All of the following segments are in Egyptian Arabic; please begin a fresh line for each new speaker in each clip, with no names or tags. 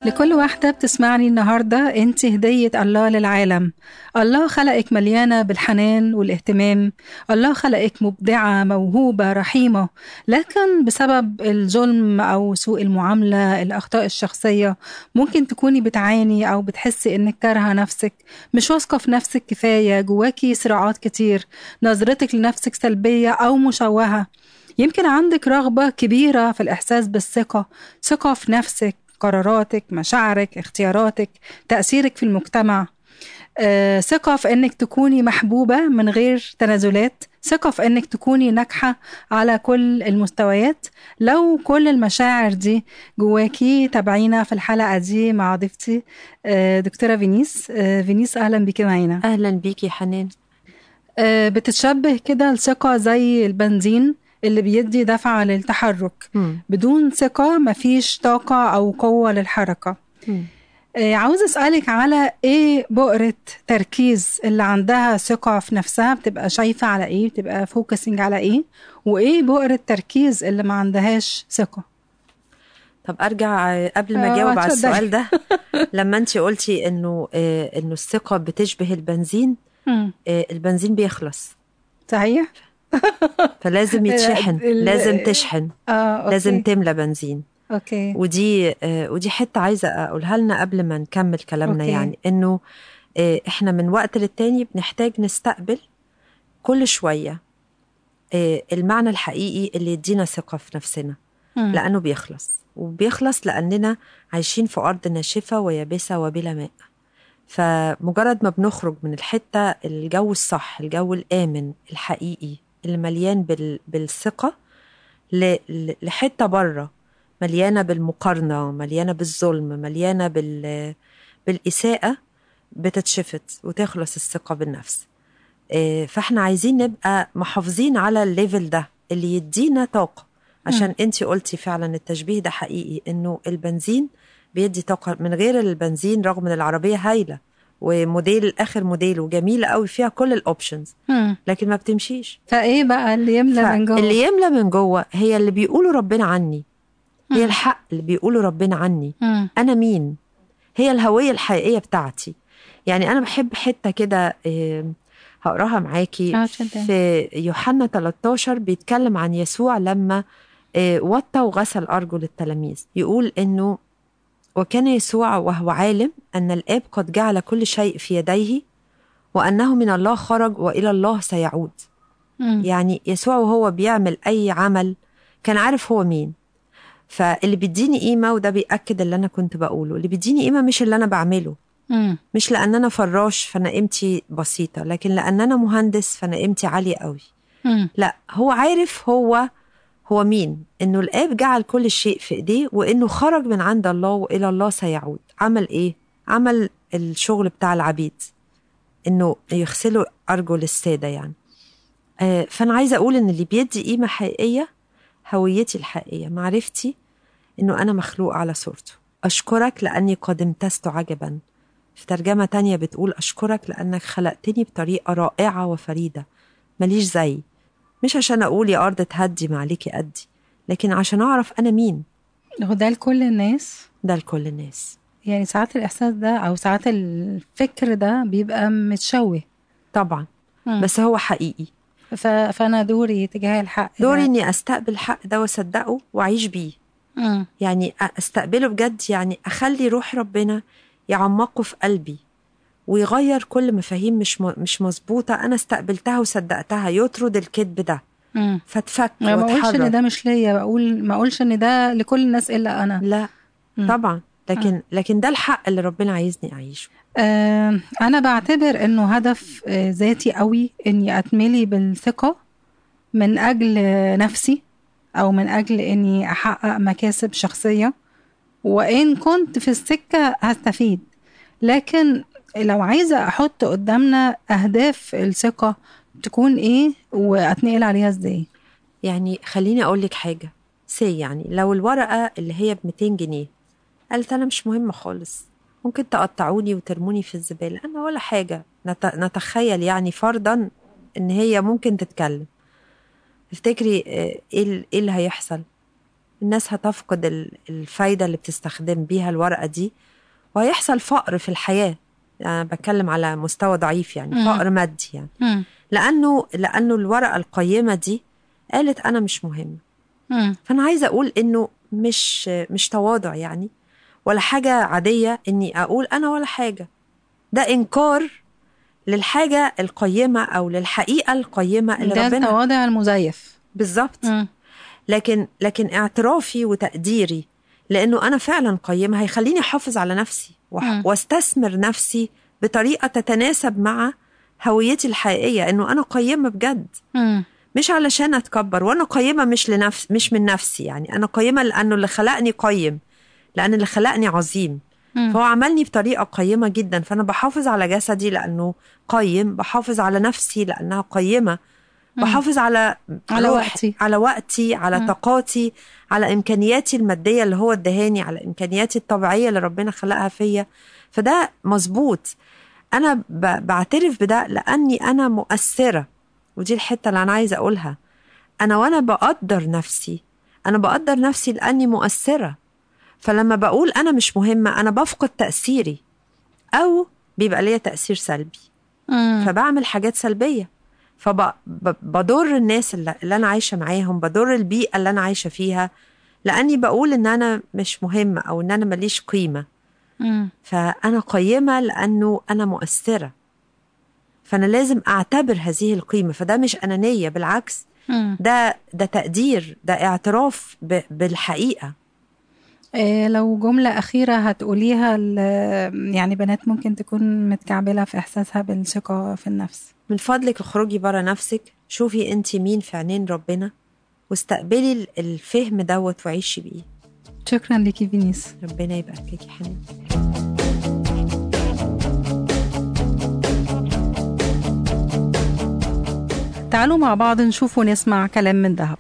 لكل واحدة بتسمعني النهاردة انت هدية الله للعالم الله خلقك مليانة بالحنان والاهتمام الله خلقك مبدعة موهوبة رحيمة لكن بسبب الظلم أو سوء المعاملة الأخطاء الشخصية ممكن تكوني بتعاني أو بتحسي إنك كارهة نفسك مش واثقة في نفسك كفاية جواكي صراعات كتير نظرتك لنفسك سلبية أو مشوهة يمكن عندك رغبة كبيرة في الإحساس بالثقة ثقة في نفسك قراراتك مشاعرك اختياراتك تأثيرك في المجتمع آه، ثقة في انك تكوني محبوبة من غير تنازلات ثقة في انك تكوني ناجحة على كل المستويات لو كل المشاعر دي جواكي تابعينا في الحلقة دي مع ضيفتي آه، دكتورة فينيس آه، فينيس اهلا بيكي معانا
اهلا بيكي حنان
آه، بتتشبه كده الثقة زي البنزين اللي بيدي دفعة للتحرك
مم.
بدون ثقة مفيش طاقة أو قوة للحركة
مم.
آه، عاوز أسألك على إيه بؤرة تركيز اللي عندها ثقة في نفسها بتبقى شايفة على إيه بتبقى فوكسنج على إيه وإيه بؤرة تركيز اللي ما عندهاش ثقة
طب ارجع آه، قبل ما
آه،
اجاوب على
اتفضلي.
السؤال ده لما انت قلتي انه آه، انه الثقه بتشبه البنزين
مم.
آه، البنزين بيخلص
صحيح؟
فلازم يتشحن
ال-
لازم تشحن
آه أوكي.
لازم تملى بنزين
أوكي
ودي آه، ودي حته عايزه اقولها لنا قبل ما نكمل كلامنا
أوكي.
يعني انه آه، احنا من وقت للتاني بنحتاج نستقبل كل شويه آه، المعنى الحقيقي اللي يدينا ثقه في نفسنا
مم.
لأنه بيخلص وبيخلص لأننا عايشين في أرض ناشفة ويابسة وبلا ماء فمجرد ما بنخرج من الحتة الجو الصح الجو الآمن الحقيقي اللي مليان بال... بالثقة ل... ل- لحتة بره مليانة بالمقارنة مليانة بالظلم مليانة بال... بالإساءة بتتشفت وتخلص الثقة بالنفس آه، فاحنا عايزين نبقى محافظين على الليفل ده اللي يدينا طاقة عشان انت قلتي فعلا التشبيه ده حقيقي انه البنزين بيدي طاقة من غير البنزين رغم ان العربية هايلة وموديل اخر موديل وجميلة قوي فيها كل الاوبشنز
مم.
لكن ما بتمشيش
فإيه بقى اللي يملى من جوه؟
اللي يملى من جوه هي اللي بيقولوا ربنا عني هي الحق اللي بيقولوا ربنا عني
مم.
انا مين هي الهويه الحقيقيه بتاعتي يعني انا بحب حته كده آه، هقراها معاكي
آه، اتفضلي.
في يوحنا 13 بيتكلم عن يسوع لما آه، وطى وغسل ارجل التلاميذ يقول انه وكان يسوع وهو عالم ان الاب قد جعل كل شيء في يديه وانه من الله خرج والى الله سيعود
مم.
يعني يسوع وهو بيعمل اي عمل كان عارف هو مين فاللي بيديني قيمه وده بياكد اللي انا كنت بقوله اللي بيديني قيمه مش اللي انا بعمله
مم.
مش لان انا فراش فانا قيمتي بسيطه لكن لان انا مهندس فانا قيمتي عاليه قوي
مم.
لا هو عارف هو هو مين انه الاب جعل كل شيء في ايديه وانه خرج من عند الله والى الله سيعود عمل ايه عمل الشغل بتاع العبيد انه يغسلوا ارجل الساده يعني آه، فانا عايزه اقول ان اللي بيدي قيمه حقيقيه هويتي الحقيقيه معرفتي انه انا مخلوق على صورته اشكرك لاني قد امتزت عجبا في ترجمه تانية بتقول اشكرك لانك خلقتني بطريقه رائعه وفريده ماليش زي مش عشان اقول يا ارض تهدي ما عليكي قدي لكن عشان اعرف انا مين
هو ده لكل الناس
ده لكل الناس
يعني ساعات الإحساس ده أو ساعات الفكر ده بيبقى متشوه
طبعا
مم.
بس هو حقيقي
ف... فأنا دوري تجاه الحق ده.
دوري اني استقبل الحق ده واصدقه واعيش بيه
مم.
يعني استقبله بجد يعني اخلي روح ربنا يعمقه في قلبي ويغير كل مفاهيم مش م- مش مظبوطه انا استقبلتها وصدقتها يطرد الكذب ده
مم.
فاتفك
ما بقولش ان
واتحرر
ده مش ليا بقول ما اقولش ان ده لكل الناس الا انا
لا
مم.
طبعا لكن لكن ده الحق اللي ربنا عايزني اعيشه
آه انا بعتبر انه هدف آه ذاتي قوي اني اتملي بالثقه من اجل آه، نفسي او من اجل اني احقق مكاسب شخصيه وان كنت في السكه هستفيد لكن لو عايزه احط قدامنا اهداف الثقه تكون ايه واتنقل عليها ازاي
يعني خليني اقول لك حاجه سي يعني لو الورقه اللي هي ب 200 جنيه قالت انا مش مهمه خالص ممكن تقطعوني وترموني في الزباله انا ولا حاجه نت... نتخيل يعني فرضا ان هي ممكن تتكلم تفتكري آه، ايه ال- إيه اللي هيحصل الناس هتفقد ال- الفايدة اللي بتستخدم بيها الورقة دي وهيحصل فقر في الحياة أنا بتكلم على مستوى ضعيف يعني
مم.
فقر مادي يعني
مم.
لأنه لأنه الورقة القيمة دي قالت أنا مش مهمة
مم.
فأنا عايزة أقول إنه مش مش تواضع يعني ولا حاجة عادية إني أقول أنا ولا حاجة ده إنكار للحاجة القيمة أو للحقيقة القيمة اللي
ده
ربنا
التواضع المزيف
بالظبط
مم.
لكن لكن اعترافي وتقديري لانه انا فعلا قيمه هيخليني احافظ على نفسي وح-
مم.
واستثمر نفسي بطريقه تتناسب مع هويتي الحقيقيه انه انا قيمه بجد
مم.
مش علشان اتكبر وانا قيمه مش لنفس مش من نفسي يعني انا قيمه لانه اللي خلقني قيم لان اللي خلقني عظيم
مم.
فهو عملني بطريقه قيمه جدا فانا بحافظ على جسدي لانه قيم بحافظ على نفسي لانها قيمه بحافظ على
على
روح-
وقتي.
على وقتي على
مم.
طاقاتي على امكانياتي الماديه اللي هو ادهاني على امكانياتي الطبيعيه اللي ربنا خلقها فيا فده مظبوط انا ب- بعترف بده لاني انا مؤثره ودي الحته اللي انا عايزه اقولها انا وانا بقدر نفسي انا بقدر نفسي لاني مؤثره فلما بقول انا مش مهمه انا بفقد تاثيري او بيبقى ليا تاثير سلبي
مم.
فبعمل حاجات سلبيه فبضر الناس اللي, اللي انا عايشه معاهم بضر البيئه اللي انا عايشه فيها لاني بقول ان انا مش مهمه او ان انا ماليش قيمه
مم.
فانا قيمه لانه انا مؤثره فانا لازم اعتبر هذه القيمه فده مش انانيه بالعكس
مم.
ده ده تقدير ده اعتراف ب- بالحقيقه
إيه لو جملة أخيرة هتقوليها ل- يعني بنات ممكن تكون متكعبلة في إحساسها بالثقة في النفس
من فضلك اخرجي بره نفسك شوفي انت مين في عينين ربنا واستقبلي ال- الفهم دوت وعيشي بيه
شكرا ليكي فينيس
ربنا يباركك يا حنان
تعالوا مع بعض نشوف ونسمع كلام من ذهب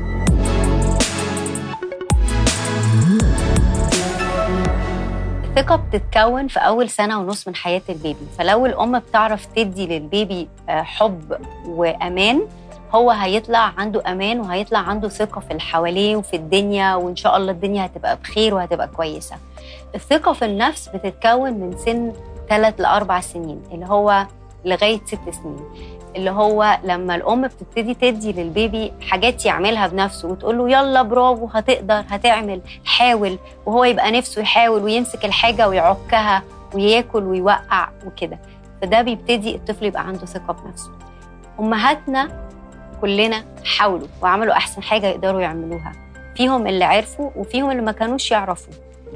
الثقة بتتكون في أول سنة ونص من حياة البيبي فلو الأم بتعرف تدي للبيبي آه، حب وأمان هو هيطلع عنده أمان وهيطلع عنده ثقة في اللي حواليه وفي الدنيا وإن شاء الله الدنيا هتبقى بخير وهتبقى كويسة الثقة في النفس بتتكون من سن ثلاث لأربع سنين اللي هو لغاية ست سنين اللي هو لما الأم بتبتدي تدي للبيبي حاجات يعملها بنفسه وتقول له يلا برافو هتقدر هتعمل حاول وهو يبقى نفسه يحاول ويمسك الحاجة ويعكها وياكل ويوقع وكده فده بيبتدي الطفل يبقى عنده ثقة بنفسه أمهاتنا كلنا حاولوا وعملوا أحسن حاجة يقدروا يعملوها فيهم اللي عرفوا وفيهم اللي ما كانوش يعرفوا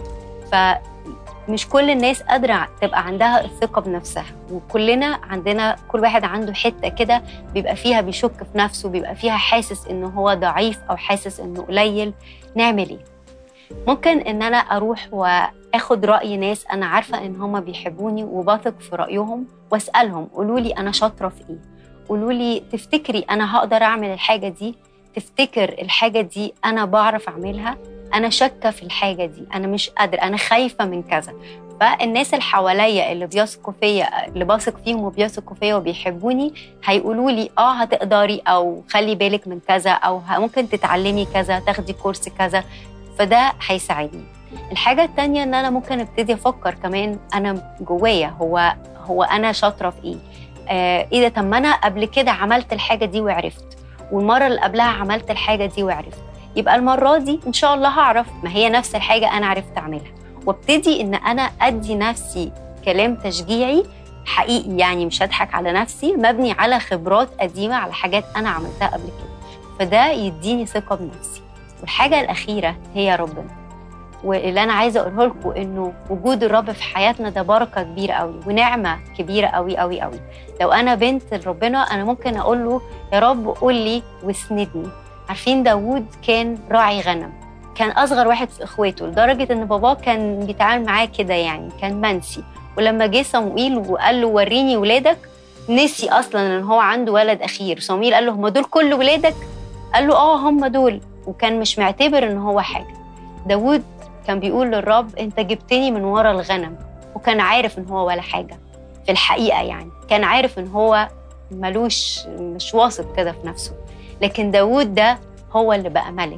فمش كل الناس قادرة تبقى عندها الثقة بنفسها وكلنا عندنا كل واحد عنده حتة كده بيبقى فيها بيشك في نفسه بيبقى فيها حاسس إنه هو ضعيف أو حاسس إنه قليل نعمل إيه؟ ممكن ان انا اروح واخد راي ناس انا عارفه ان هم بيحبوني وبثق في رايهم واسالهم قولوا لي انا شاطره في ايه قولوا لي تفتكري انا هقدر اعمل الحاجه دي تفتكر الحاجه دي انا بعرف اعملها انا شاكه في الحاجه دي انا مش قادره انا خايفه من كذا فالناس اللي حواليا اللي بيثقوا فيا اللي بثق فيهم وبيثقوا فيا وبيحبوني هيقولوا لي اه هتقدري او خلي بالك من كذا او ه- ممكن تتعلمي كذا تاخدي كورس كذا فده هيساعدني الحاجة التانية ان انا ممكن ابتدي افكر كمان انا جوايا هو هو انا شاطرة في ايه آه ايه ده طب ما انا قبل كده عملت الحاجة دي وعرفت والمرة اللي قبلها عملت الحاجة دي وعرفت يبقى المرة دي ان شاء الله هعرف ما هي نفس الحاجة انا عرفت اعملها وابتدي ان انا ادي نفسي كلام تشجيعي حقيقي يعني مش هضحك على نفسي مبني على خبرات قديمة على حاجات انا عملتها قبل كده فده يديني ثقة بنفسي والحاجة الأخيرة هي ربنا واللي أنا عايزة أقوله لكم إنه وجود الرب في حياتنا ده بركة كبيرة قوي ونعمة كبيرة قوي قوي قوي لو أنا بنت لربنا أنا ممكن أقول له يا رب قول لي واسندني عارفين داوود كان راعي غنم كان أصغر واحد في إخواته لدرجة إن باباه كان بيتعامل معاه كده يعني كان منسي ولما جه صموئيل وقال له وريني ولادك نسي أصلا إن هو عنده ولد أخير صموئيل قال له هم دول كل ولادك قال له اه هم دول وكان مش معتبر ان هو حاجه داود كان بيقول للرب انت جبتني من ورا الغنم وكان عارف ان هو ولا حاجه في الحقيقه يعني كان عارف ان هو ملوش مش واثق كده في نفسه لكن داود ده هو اللي بقى ملك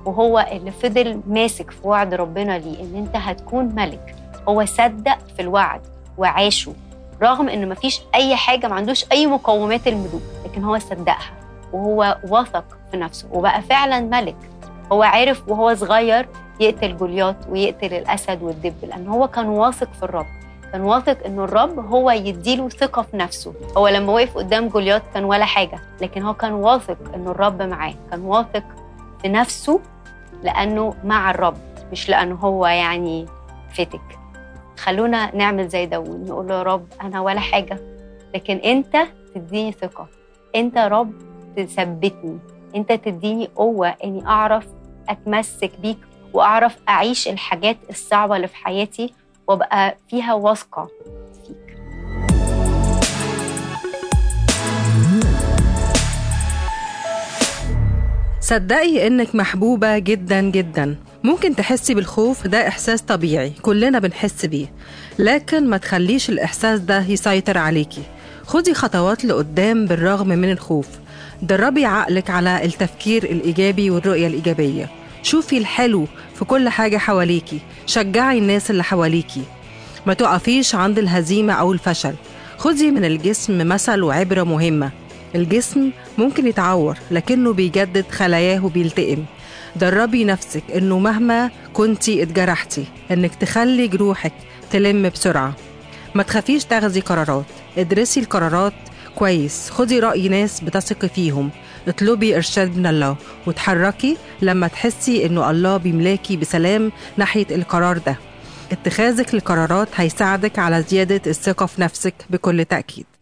وهو اللي فضل ماسك في وعد ربنا ليه ان انت هتكون ملك هو صدق في الوعد وعاشه رغم ان مفيش اي حاجه ما عندوش اي مقومات الملوك لكن هو صدقها وهو وثق في نفسه وبقى فعلا ملك هو عرف وهو صغير يقتل جولياط ويقتل الاسد والدب لان هو كان واثق في الرب كان واثق ان الرب هو يديله ثقه في نفسه هو لما وقف قدام جولياط كان ولا حاجه لكن هو كان واثق ان الرب معاه كان واثق في نفسه لانه مع الرب مش لانه هو يعني فتك خلونا نعمل زي داوود نقول له يا رب انا ولا حاجه لكن انت تديني ثقه انت يا رب تثبتني انت تديني قوه اني اعرف اتمسك بيك واعرف اعيش الحاجات الصعبه اللي في حياتي وابقى فيها واثقه فيك
صدقي انك محبوبة جدا جدا ممكن تحسي بالخوف ده احساس طبيعي كلنا بنحس بيه لكن ما تخليش الاحساس ده يسيطر عليكي خدي خطوات لقدام بالرغم من الخوف دربي عقلك على التفكير الايجابي والرؤية الايجابية شوفي الحلو في كل حاجة حواليكي شجعي الناس اللي حواليكي ما تقفيش عند الهزيمة أو الفشل خدي من الجسم مثل وعبرة مهمة الجسم ممكن يتعور لكنه بيجدد خلاياه وبيلتئم دربي نفسك انه مهما كنتي اتجرحتي انك تخلي جروحك تلم بسرعة ما تخافيش تاخدي قرارات ادرسي القرارات كويس خدي رأي ناس بتثقي فيهم اطلبي إرشاد من الله وتحركي لما تحسي إنه الله بيملاكي بسلام ناحية القرار ده اتخاذك لقرارات هيساعدك على زيادة الثقة في نفسك بكل تأكيد